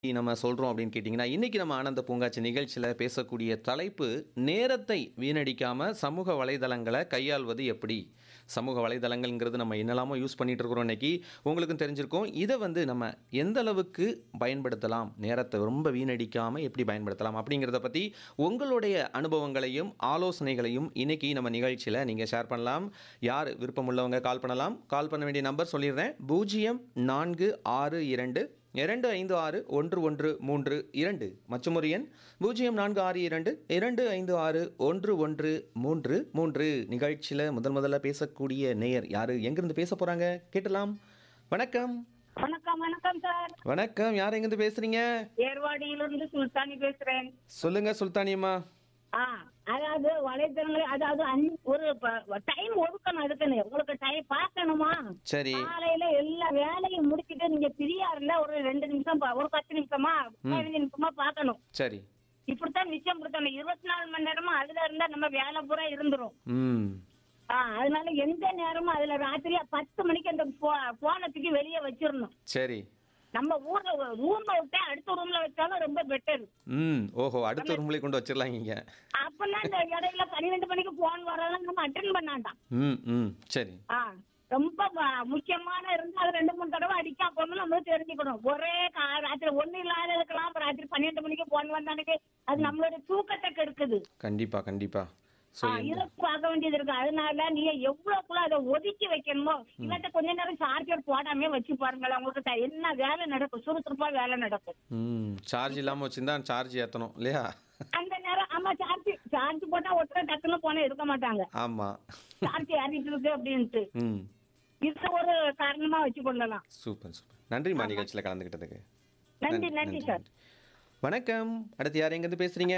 நம்ம சொல்கிறோம் அப்படின்னு கேட்டிங்கன்னா இன்றைக்கி நம்ம ஆனந்த பூங்காட்சி நிகழ்ச்சியில் பேசக்கூடிய தலைப்பு நேரத்தை வீணடிக்காமல் சமூக வலைதளங்களை கையாள்வது எப்படி சமூக வலைதளங்கள்ங்கிறது நம்ம என்னெல்லாமோ யூஸ் பண்ணிட்டு இருக்கிறோம் இன்னைக்கு உங்களுக்கும் தெரிஞ்சிருக்கும் இதை வந்து நம்ம எந்த அளவுக்கு பயன்படுத்தலாம் நேரத்தை ரொம்ப வீணடிக்காமல் எப்படி பயன்படுத்தலாம் அப்படிங்கிறத பற்றி உங்களுடைய அனுபவங்களையும் ஆலோசனைகளையும் இன்னைக்கு நம்ம நிகழ்ச்சியில் நீங்கள் ஷேர் பண்ணலாம் யார் விருப்பமுள்ளவங்க கால் பண்ணலாம் கால் பண்ண வேண்டிய நம்பர் சொல்லிடுறேன் பூஜ்ஜியம் நான்கு ஆறு இரண்டு இரண்டு ஐந்து ஆறு ஒன்று ஒன்று மூன்று இரண்டு மற்றும் ஒரு எண் பூஜ்ஜியம் நான்கு ஆறு இரண்டு இரண்டு ஐந்து ஆறு ஒன்று ஒன்று மூன்று மூன்று நிகழ்ச்சியில் முதல் முதல்ல பேசக்கூடிய நேயர் யாரு எங்கிருந்து பேச போறாங்க கேட்டலாம் வணக்கம் வணக்கம் வணக்கம் சார் வணக்கம் யார் எங்கிருந்து பேசுறீங்க ஏர்வாடியிலிருந்து சுல்தானி பேசுறேன் சொல்லுங்க சுல்தானியம்மா ஆ அதாவது வலைத்தளங்கள் அதாவது அன்- ஒரு டைம் ஒதுக்கணும் அதுக்குன்னு உங்களுக்கு டைம் பார்க்கணுமா சரி காலையில எல்லா வேலையும் முடிச்சிட்டு நீங்க ஃப்ரீயா இருந்தா ஒரு ரெண்டு நிமிஷம் பா- ஒரு பத்து நிமிஷமா பதினஞ்சு நிமிஷமா பார்க்கணும் சரி இப்படித்தான் நிச்சயம் கொடுக்கணும் இருபத்தி நாலு மணி நேரமும் அதுல இருந்தா நம்ம வேலை பூரா இருந்துரும் ம் ஆ அதனால எந்த நேரமும் அதுல ராத்திரியா பத்து மணிக்கு அந்த போனத்துக்கு வெளியே வச்சிடணும் சரி நம்ம ஊர்ல ரூம்ல விட்டா அடுத்த ரூம்ல வச்சாலும் ரொம்ப பெட்டர் ம் ஓஹோ அடுத்த ரூம்லேயே கொண்டு வச்சிடலாம் இங்க அப்பெல்லாம் இந்த இடையில பன்னிரெண்டு மணிக்கு போன் வரலாம் நம்ம அட்டன் பண்ணாண்டாம் ம் ம் சரி ஆ ரொம்ப ம- முக்கியமான இருந்தா அது ரெண்டு மூணு தடவை அடிக்கா போகணும் நம்ம தெரிஞ்சுக்கணும் ஒரே கா- ராத்திரி ஒண்ணு இல்லாத இருக்கலாம் அப்புறம் ராத்திரி பன்னிரெண்டு மணிக்கு போன் வந்தானுக்கு அது நம்மளோட தூக்கத்தை கெடுக்குது கண்டிப்பா கண்டிப்பா ஸோ ஆ, இதை பார்க்க வேண்டியது இருக்கு அதனால நீங்க எவ்வளவுக்குள்ள அதை ஒதுக்கி வைக்கணுமோ இல்லாட்ட கொஞ்ச நேரம் சார்ஜர் போடாமே வச்சு பாருங்களேன் உங்களுக்கு த- என்ன வேலை நடக்கும் சுறுசுறுப்பா வேலை நடக்கும் ம் சார்ஜ் இல்லாமல் வச்சுருந்தா சார்ஜ் ஏற்றணும் இல்லையா அந்த நேரம் ஆமா சார்ஜ் சார்ஜ் போட்டா ஒருத்தர் டக்குன்னு போன எடுக்க மாட்டாங்க ஆமாம் சார்ஜ் ஏறிட்டு இருக்கு அப்படின்ட்டு ம் இது ஒரு காரணமா வச்சு கொள்ளலாம் சூப்பர் சூப்பர் நன்றிம்மா நிகழ்ச்சியில் கலந்துக்கிட்டதுக்கு நன்றி நன்றி சார் வணக்கம் அடுத்து யார் எங்கேருந்து பேசுறீங்க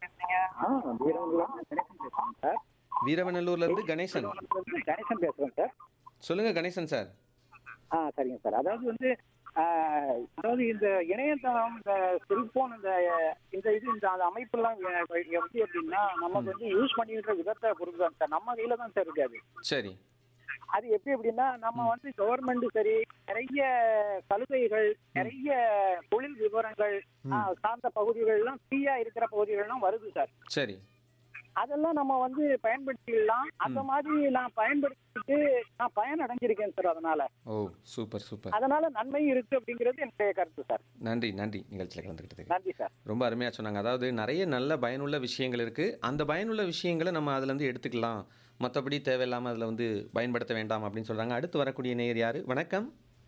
ஆ வீரவங்களா கணேசன் பேசுறேன் சார் வீரவநல்லூர்ல இருந்து கணேசன் கணேசன் பேசுறேன் சார் சொல்லுங்க கணேசன் சார் ஆ சரிங்க சார் அதாவது வந்து ஆ, அதாவது இந்த இணையதளம் இந்த செல்போன் இந்த இந்த இது இந்த அந்த அமைப்புலாம் எ- எப்படி எப்படின்னா நமக்கு வந்து யூஸ் பண்ணிக்கிற விதத்தை பொறுத்து தான் சார் நம்ம கையில தான் சார் இருக்காது சரி அது எப்படி எப்படின்னா நம்ம வந்து கவர்மெண்ட் சரி நிறைய சலுகைகள் நிறைய தொழில் விவரங்கள் ஆ, சார்ந்த பகுதிகள்லாம் ஃப்ரீயா இருக்கிற பகுதிகள்லாம் வருது சார் சரி அதெல்லாம் நம்ம வந்து பயன்படுத்திடலாம் அந்த மாதிரி நான் பயன்படுத்திட்டு நான் பயன் அடைஞ்சிருக்கேன் சார் அதனால ஓ சூப்பர் சூப்பர் அதனால நன்மையும் இருக்கு அப்படிங்கிறது என்னுடைய கருத்து சார் நன்றி நன்றி நிகழ்ச்சியில் கலந்துக்கிட்டதுக்கு நன்றி சார் ரொம்ப அருமையாக சொன்னாங்க அதாவது நிறைய நல்ல பயனுள்ள விஷயங்கள் இருக்குது அந்த பயனுள்ள விஷயங்களை நம்ம அதுலேருந்து எடுத்துக்கலாம் மற்றபடி தேவையில்லாமல் அதில் வந்து பயன்படுத்த வேண்டாம் அப்படின்னு சொல்கிறாங்க அடுத்து வரக்கூடிய நேயர் யார் வணக்கம்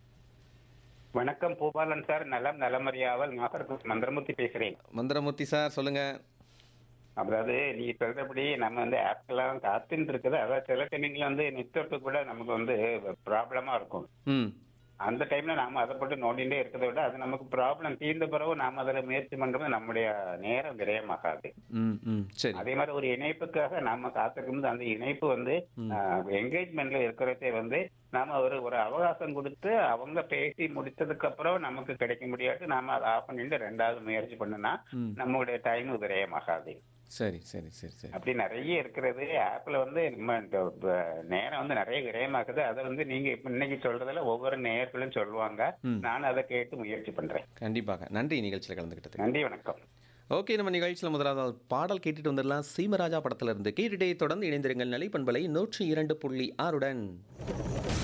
வணக்கம் பூபாலன் சார் நலம் நலமறியாவல் நாகர்கோவில் மந்திரமூர்த்தி பேசுறேன் மந்திரமூர்த்தி சார் சொல்லுங்கள் அதாவது நீ சொல்றபடி நம்ம வந்து ஆப்கெல்லாம் காத்துன்னு இருக்குது அதாவது சில டைமிங்ல வந்து நெட்ஒர்க்கு கூட நமக்கு வந்து ப்ராப்ளமா இருக்கும் ம் அந்த டைம்ல நாம அதை போட்டு நோண்டிகிட்டே இருக்கிறத விட அது நமக்கு ப்ராப்ளம் தீர்ந்த பிறகு நாம அதில் முயற்சி பண்றது நம்முடைய நேரம் விரயமாகாது ம் ம் சரி அதே மாதிரி ஒரு இணைப்புக்காக நாம காத்திருக்கும்போது அந்த இணைப்பு வந்து என்கேஜ்மெண்ட்ல இருக்கிறதே வந்து நாம ஒரு ஒரு அவகாசம் கொடுத்து அவங்க பேசி முடிச்சதுக்கு அப்புறம் நமக்கு கிடைக்க முடியாது நாம அதை ஆஃப் பண்ணிட்டு ரெண்டாவது முயற்சி பண்ணுனா ம் நம்மளுடைய டைம் விரயமாகாது சரி சரி சரி சரி அப்படி நிறைய இருக்கிறது ஆப்ல வந்து நம்ம இந்த ப- நேரம் வந்து நிறைய விரயமாக்குது அதை வந்து நீங்க இப்ப இன்னைக்கு சொல்றதுல ஒவ்வொரு நேயர்களும் சொல்லுவாங்க ம். நான் அதை கேட்டு முயற்சி பண்றேன் கண்டிப்பாக நன்றி நிகழ்ச்சியில் கலந்துக்கிட்டதுக்கு நன்றி வணக்கம் ஓகே நம்ம நிகழ்ச்சியில் முதலாவது பாடல் கேட்டுட்டு வந்துடலாம் சீமராஜா படத்துல இருந்து கேட்டுட்டே தொடர்ந்து இணைந்திருங்கள் நிலை பண்பலை நூற்றி இரண்டு புள்ளி ஆறுடன்